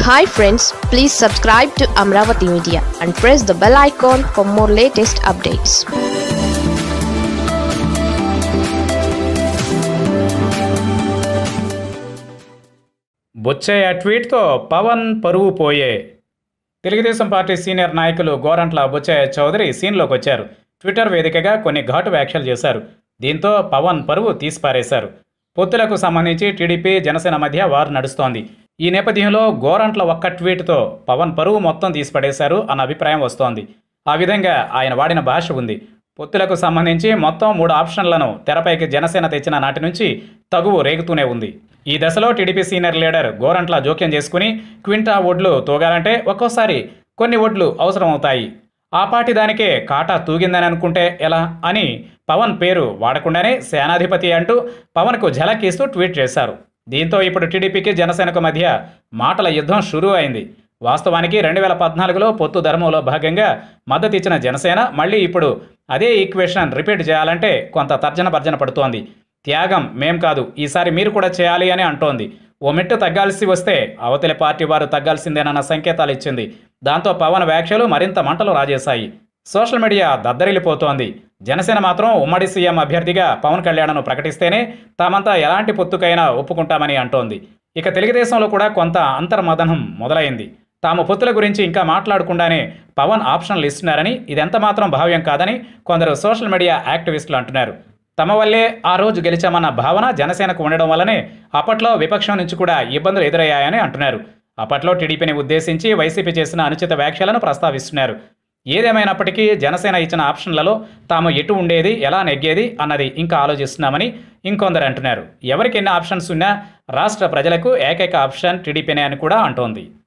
hi friends please subscribe to Amaravati media and press the bell icon for more latest updates Butchaiah ట్వీట్తో పవన్ పరువు పోయే Telugu Desam party senior నాయకులు గోరంట్ల బొచ్చయ్య చౌదరి సీన్లోకి వచ్చారు Twitter వేదికగా కొన్ని ఘాటు వ్యాఖ్యలు చేశారు దీంతో పవన్ పరువు తీసిపారేశారు పొత్తులకు సంబంధించి టీడీపీ జనసేన మధ్య వారు నడుస్తోంది ఈ నేపథ్యంలో గోరంట్ల ఒక్క ట్వీట్తో పవన్ పరువు మొత్తం తీసిపడేశారు అన్న అభిప్రాయం వస్తోంది ఆ విధంగా ఆయన వాడిన భాష ఉంది పొత్తులకు సంబంధించి మొత్తం మూడు ఆప్షన్లను తెరపైకి జనసేన తెచ్చిన నాటి నుంచి తగువు రేగుతూనే ఉంది ఈ దశలో టీడీపీ సీనియర్ లీడర్ గోరంట్ల జోక్యం చేసుకుని క్వింటా ఒడ్లు తూగాలంటే ఒక్కోసారి కొన్ని ఒడ్లు అవసరమవుతాయి ఆ పాటి దానికే కాటా తూగిందని అనుకుంటే ఎలా అని పవన్ పేరు వాడకుండానే సేనాధిపతి అంటూ పవన్కు ఝలక్ ఇస్తూ ట్వీట్ చేశారు దీంతో ఇప్పుడు టీడీపీకి జనసేనకు మధ్య మాటల యుద్ధం షురూ అయింది వాస్తవానికి రెండు వేల పద్నాలుగులో పొత్తు ధర్మంలో భాగంగా మద్దతు ఇచ్చిన జనసేన మళ్ళీ ఇప్పుడు అదే ఈక్వేషన్ రిపీట్ చేయాలంటే కొంత తర్జన భర్జన పడుతోంది త్యాగం మేం కాదు ఈసారి మీరు కూడా చేయాలి అని అంటోంది ఓ మెట్టు తగ్గాల్సి వస్తే అవతలి పార్టీ వారు తగ్గాల్సిందేనన్న సంకేతాలు ఇచ్చింది దాంతో పవన్ వ్యాఖ్యలు మరింత మంటలు రాజేశాయి సోషల్ మీడియా దద్దరిల్లిపోతోంది జనసేన మాత్రం ఉమ్మడి సీఎం అభ్యర్థిగా పవన్ కళ్యాణ్ను ప్రకటిస్తేనే తామంతా ఎలాంటి పొత్తుకైనా ఒప్పుకుంటామని అంటోంది ఇక తెలుగుదేశంలో కూడా కొంత అంతర్మదనం మొదలైంది తాము పొత్తుల గురించి ఇంకా మాట్లాడకుండానే పవన్ ఆప్షన్లు ఇస్తున్నారని ఇదెంత మాత్రం భావ్యం కాదని కొందరు సోషల్ మీడియా యాక్టివిస్టులు అంటున్నారు తమ వల్లే ఆ రోజు గెలిచామన్న భావన జనసేనకు ఉండడం వల్లనే అప్పట్లో విపక్షం నుంచి కూడా ఇబ్బందులు ఎదురయ్యాయని అంటున్నారు అప్పట్లో టీడీపీని ఉద్దేశించి వైసీపీ చేసిన అనుచిత వ్యాఖ్యలను ప్రస్తావిస్తున్నారు ఏదేమైనప్పటికీ జనసేన ఇచ్చిన ఆప్షన్లలో తాము ఎటు ఉండేది ఎలా నెగ్గేది అన్నది ఇంకా ఆలోచిస్తున్నామని ఇంకొందరు అంటున్నారు ఎవరికి ఎన్ని ఆప్షన్స్ ఉన్నా రాష్ట్ర ప్రజలకు ఏకైక ఆప్షన్ టీడీపీనే అని కూడా అంటోంది